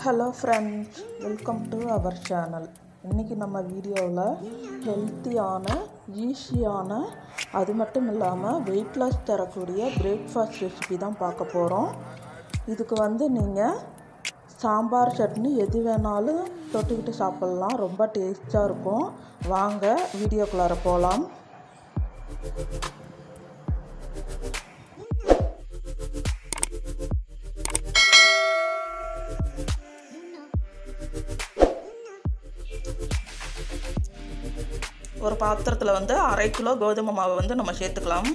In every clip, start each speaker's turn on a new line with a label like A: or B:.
A: Hello friends welcome to our channel இன்றைக்கி நம்ம வீடியோவில் ஹெல்த்தியான ஈஸியான அது மட்டும் இல்லாமல் வெயிட் லாஸ் தரக்கூடிய பிரேக்ஃபாஸ்ட் ரெசிபி தான் பார்க்க போகிறோம் இதுக்கு வந்து நீங்கள் சாம்பார் சட்னி எது வேணாலும் தொட்டுக்கிட்டு சாப்பிட்லாம் ரொம்ப டேஸ்ட்டாக இருக்கும் வாங்க வீடியோக்குள்ளார போகலாம் ஒரு பாத்திரத்தில் வந்து அரை கிலோ கோதுமை மாவை வந்து நம்ம சேர்த்துக்கலாம்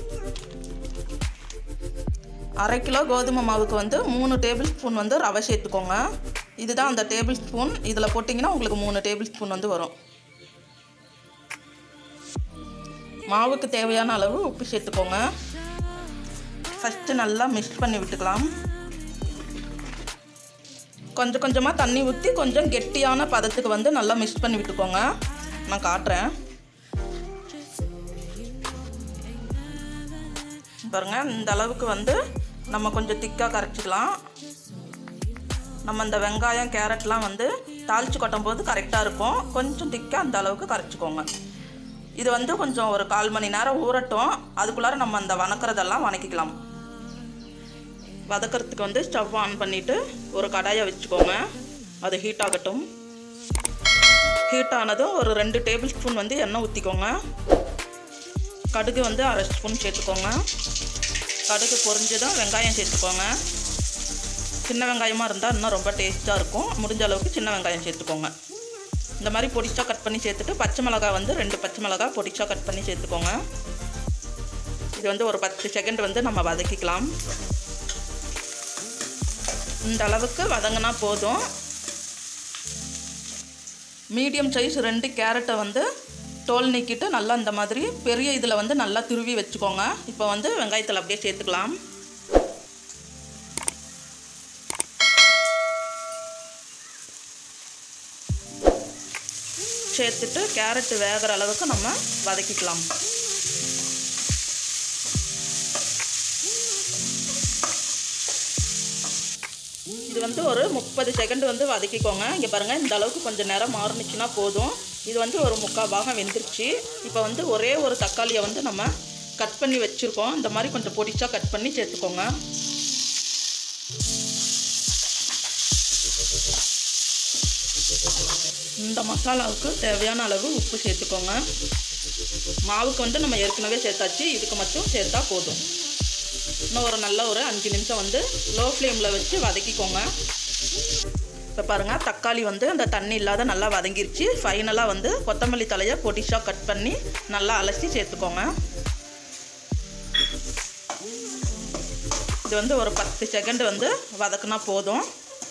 A: அரை கிலோ கோதுமை மாவுக்கு வந்து மூணு டேபிள் ஸ்பூன் வந்து ரவை சேர்த்துக்கோங்க இதுதான் அந்த டேபிள் ஸ்பூன் இதில் போட்டிங்கன்னா உங்களுக்கு மூணு டேபிள் ஸ்பூன் வந்து வரும் மாவுக்கு தேவையான அளவு உப்பு சேர்த்துக்கோங்க ஃபஸ்ட்டு நல்லா மிக்ஸ் பண்ணி விட்டுக்கலாம் கொஞ்சம் கொஞ்சமாக தண்ணி ஊற்றி கொஞ்சம் கெட்டியான பதத்துக்கு வந்து நல்லா மிக்ஸ் பண்ணி விட்டுக்கோங்க நான் காட்டுறேன் பாருங்கள் இந்த அளவுக்கு வந்து நம்ம கொஞ்சம் திக்காக கரைச்சிக்கலாம் நம்ம இந்த வெங்காயம் கேரட்லாம் வந்து தாளித்து கொட்டும் போது கரெக்டாக இருக்கும் கொஞ்சம் திக்காக அந்த அளவுக்கு கரைச்சிக்கோங்க இது வந்து கொஞ்சம் ஒரு கால் மணி நேரம் ஊறட்டும் அதுக்குள்ளார நம்ம அந்த வணக்கிறதெல்லாம் வணக்கிக்கலாம் வதக்கிறதுக்கு வந்து ஸ்டவ் ஆன் பண்ணிவிட்டு ஒரு கடாயை வச்சுக்கோங்க அது ஹீட் ஆகட்டும் ஹீட் ஆனதும் ஒரு ரெண்டு டேபிள் ஸ்பூன் வந்து எண்ணெய் ஊற்றிக்கோங்க கடுகு வந்து அரை ஸ்பூன் சேர்த்துக்கோங்க கடுகு பொரிஞ்சதும் வெங்காயம் சேர்த்துக்கோங்க சின்ன வெங்காயமாக இருந்தால் இன்னும் ரொம்ப டேஸ்ட்டாக இருக்கும் முடிஞ்ச அளவுக்கு சின்ன வெங்காயம் சேர்த்துக்கோங்க இந்த மாதிரி பொடிச்சா கட் பண்ணி சேர்த்துட்டு பச்சை மிளகாய் வந்து ரெண்டு பச்சை மிளகாய் பொடிச்சா கட் பண்ணி சேர்த்துக்கோங்க இது வந்து ஒரு பத்து செகண்ட் வந்து நம்ம வதக்கிக்கலாம் இந்த அளவுக்கு வதங்கினா போதும் மீடியம் சைஸ் ரெண்டு கேரட்டை வந்து தோல் நீக்கிட்டு நல்லா இந்த மாதிரி பெரிய இதில் வந்து நல்லா துருவி வச்சுக்கோங்க இப்போ வந்து வெங்காயத்தில் அப்படியே சேர்த்துக்கலாம் சேர்த்துட்டு கேரட் வேகிற அளவுக்கு நம்ம வதக்கிக்கலாம் இது வந்து ஒரு முப்பது செகண்ட் வந்து வதக்கிக்கோங்க இங்கே பாருங்கள் இந்த அளவுக்கு கொஞ்சம் நேரம் மாறுனுச்சுன்னா போதும் இது வந்து ஒரு முக்கால் பாகம் வெந்துருச்சு இப்போ வந்து ஒரே ஒரு தக்காளியை வந்து நம்ம கட் பண்ணி வச்சுருக்கோம் இந்த மாதிரி கொஞ்சம் பொடிச்சா கட் பண்ணி சேர்த்துக்கோங்க இந்த மசாலாவுக்கு தேவையான அளவு உப்பு சேர்த்துக்கோங்க மாவுக்கு வந்து நம்ம ஏற்கனவே சேர்த்தாச்சு இதுக்கு மட்டும் சேர்த்தா போதும் இன்னும் ஒரு நல்ல ஒரு அஞ்சு நிமிஷம் வந்து லோ ஃப்ளேமில் வச்சு வதக்கிக்கோங்க இப்போ பாருங்கள் தக்காளி வந்து அந்த தண்ணி இல்லாத நல்லா வதங்கிருச்சு ஃபைனலாக வந்து கொத்தமல்லி தலையை பொடிஷாக கட் பண்ணி நல்லா அலசி சேர்த்துக்கோங்க இது வந்து ஒரு பத்து செகண்ட் வந்து வதக்குனா போதும்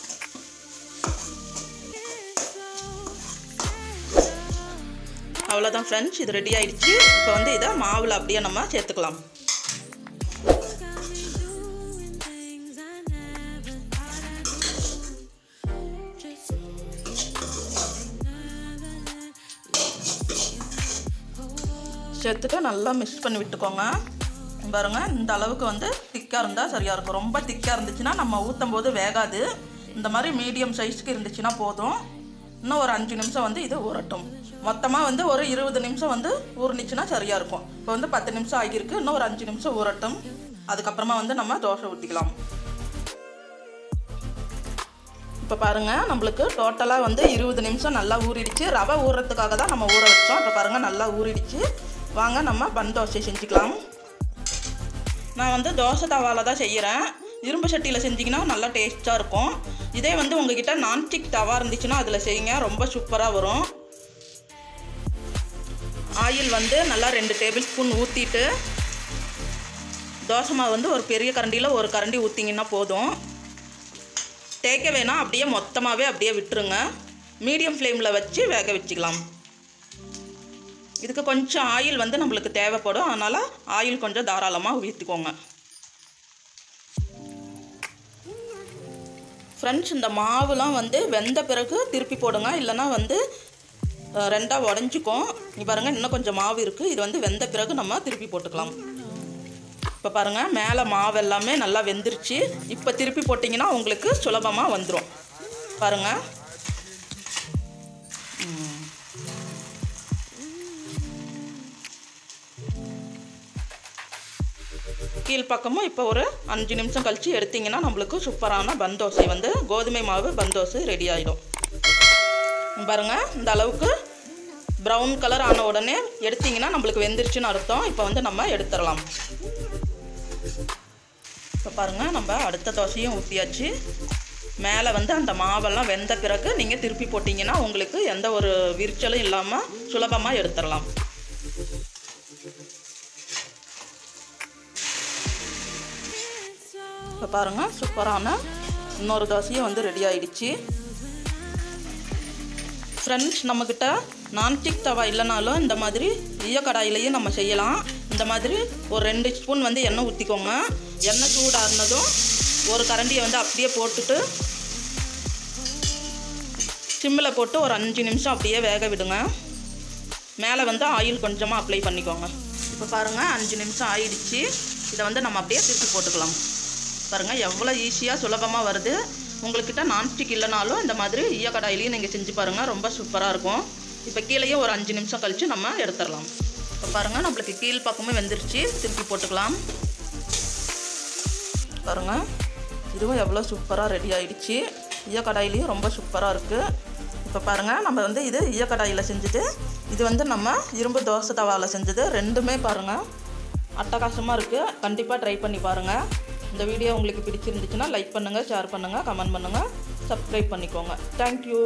A: அவ்வளோதான் ஃப்ரெண்ட்ஸ் இது ரெடி ஆயிடுச்சு இப்போ வந்து இதை மாவில் அப்படியே நம்ம சேர்த்துக்கலாம் சேர்த்துட்டு நல்லா மிக்ஸ் பண்ணி விட்டுக்கோங்க பாருங்கள் இந்த அளவுக்கு வந்து திக்காக இருந்தால் சரியாக இருக்கும் ரொம்ப திக்காக இருந்துச்சுன்னா நம்ம ஊற்றும் போது வேகாது இந்த மாதிரி மீடியம் சைஸ்க்கு இருந்துச்சுன்னா போதும் இன்னும் ஒரு அஞ்சு நிமிஷம் வந்து இது ஊறட்டும் மொத்தமாக வந்து ஒரு இருபது நிமிஷம் வந்து ஊறினுச்சுன்னா சரியாக இருக்கும் இப்போ வந்து பத்து நிமிஷம் ஆகியிருக்கு இன்னும் ஒரு அஞ்சு நிமிஷம் ஊறட்டும் அதுக்கப்புறமா வந்து நம்ம தோசை ஊற்றிக்கலாம் இப்போ பாருங்கள் நம்மளுக்கு டோட்டலாக வந்து இருபது நிமிஷம் நல்லா ஊறிடுச்சு ரவை ஊறுறதுக்காக தான் நம்ம ஊற வச்சோம் இப்போ பாருங்கள் நல்லா ஊறிடுச்சு வாங்க நம்ம பன் தோசை செஞ்சுக்கலாம் நான் வந்து தோசை தவாவில் தான் செய்கிறேன் இரும்பு சட்டியில் செஞ்சிங்கன்னா நல்லா டேஸ்ட்டாக இருக்கும் இதே வந்து உங்ககிட்ட நான்ஸ்டிக் தவா இருந்துச்சுன்னா அதில் செய்யுங்க ரொம்ப சூப்பராக வரும் ஆயில் வந்து நல்லா ரெண்டு டேபிள் ஸ்பூன் ஊற்றிட்டு தோசை மாவு வந்து ஒரு பெரிய கரண்டியில் ஒரு கரண்டி ஊற்றிங்கன்னா போதும் தேய்க்க வேணாம் அப்படியே மொத்தமாகவே அப்படியே விட்டுருங்க மீடியம் ஃப்ளேமில் வச்சு வேக வச்சுக்கலாம் இதுக்கு கொஞ்சம் ஆயில் வந்து நம்மளுக்கு தேவைப்படும் அதனால் ஆயில் கொஞ்சம் தாராளமாக ஊற்றிக்கோங்க ஃப்ரெண்ட்ஸ் இந்த மாவுலாம் வந்து வெந்த பிறகு திருப்பி போடுங்க இல்லைன்னா வந்து ரெண்டாக உடஞ்சிக்கும் நீ பாருங்கள் இன்னும் கொஞ்சம் மாவு இருக்குது இது வந்து வெந்த பிறகு நம்ம திருப்பி போட்டுக்கலாம் இப்போ பாருங்கள் மேலே மாவு எல்லாமே நல்லா வெந்துருச்சு இப்போ திருப்பி போட்டிங்கன்னா உங்களுக்கு சுலபமாக வந்துடும் பாருங்கள் ம். கீழ்ப்பக்கமும் இப்போ ஒரு அஞ்சு நிமிஷம் கழித்து எடுத்தீங்கன்னா நம்மளுக்கு சூப்பரான பந்தோசை வந்து கோதுமை மாவு பந்தோசை ரெடி ஆகிடும் பாருங்க இந்த அளவுக்கு ப்ரௌன் கலர் ஆன உடனே எடுத்தீங்கன்னா நம்மளுக்கு வெந்துருச்சுன்னு அர்த்தம் இப்போ வந்து நம்ம எடுத்துடலாம் இப்போ பாருங்கள் நம்ம அடுத்த தோசையும் ஊற்றியாச்சு மேலே வந்து அந்த மாவெல்லாம் வெந்த பிறகு நீங்கள் திருப்பி போட்டிங்கன்னா உங்களுக்கு எந்த ஒரு விரிச்சலும் இல்லாமல் சுலபமாக எடுத்துடலாம் இப்போ பாருங்கள் சூப்பரான இன்னொரு தோசையும் வந்து ரெடி ஆயிடுச்சு ஃப்ரெண்ட்ஸ் நம்மக்கிட்ட நான்ஸ்டிக் தவா இல்லைனாலும் இந்த மாதிரி ஈய கடாயிலையும் நம்ம செய்யலாம் இந்த மாதிரி ஒரு ரெண்டு ஸ்பூன் வந்து எண்ணெய் ஊற்றிக்கோங்க எண்ணெய் சூடாறினதும் ஒரு கரண்டியை வந்து அப்படியே போட்டுட்டு சிம்மில் போட்டு ஒரு அஞ்சு நிமிஷம் அப்படியே வேக விடுங்க மேலே வந்து ஆயில் கொஞ்சமாக அப்ளை பண்ணிக்கோங்க இப்போ பாருங்கள் அஞ்சு நிமிஷம் ஆயிடுச்சு இதை வந்து நம்ம அப்படியே திருப்பி போட்டுக்கலாம் பாருங்கள் எவ்வளோ ஈஸியாக சுலபமாக வருது உங்கள்கிட்ட நான்ஸ்டிக் இல்லைனாலும் இந்த மாதிரி ஈய கடாயிலையும் நீங்கள் செஞ்சு பாருங்கள் ரொம்ப சூப்பராக இருக்கும் இப்போ கீழேயே ஒரு அஞ்சு நிமிஷம் கழித்து நம்ம எடுத்துடலாம் இப்போ பாருங்கள் நம்மளுக்கு கீழ் பக்கமும் வெந்துருச்சு திருப்பி போட்டுக்கலாம் பாருங்கள் இதுவும் எவ்வளோ சூப்பராக ரெடி ஆயிடுச்சு ஈய கடாயிலையும் ரொம்ப சூப்பராக இருக்குது இப்போ பாருங்கள் நம்ம வந்து இது ஈய கடாயில் செஞ்சுட்டு இது வந்து நம்ம இரும்பு தோசை தவாவில் செஞ்சது ரெண்டுமே பாருங்கள் அட்டகாசமாக இருக்குது கண்டிப்பாக ட்ரை பண்ணி பாருங்கள் இந்த வீடியோ உங்களுக்கு பிடிச்சிருந்துச்சுன்னா லைக் பண்ணுங்கள் ஷேர் பண்ணுங்கள் கமெண்ட் பண்ணுங்கள் சப்ஸ்கிரைப் பண்ணிக்கோங்க தேங்க்யூ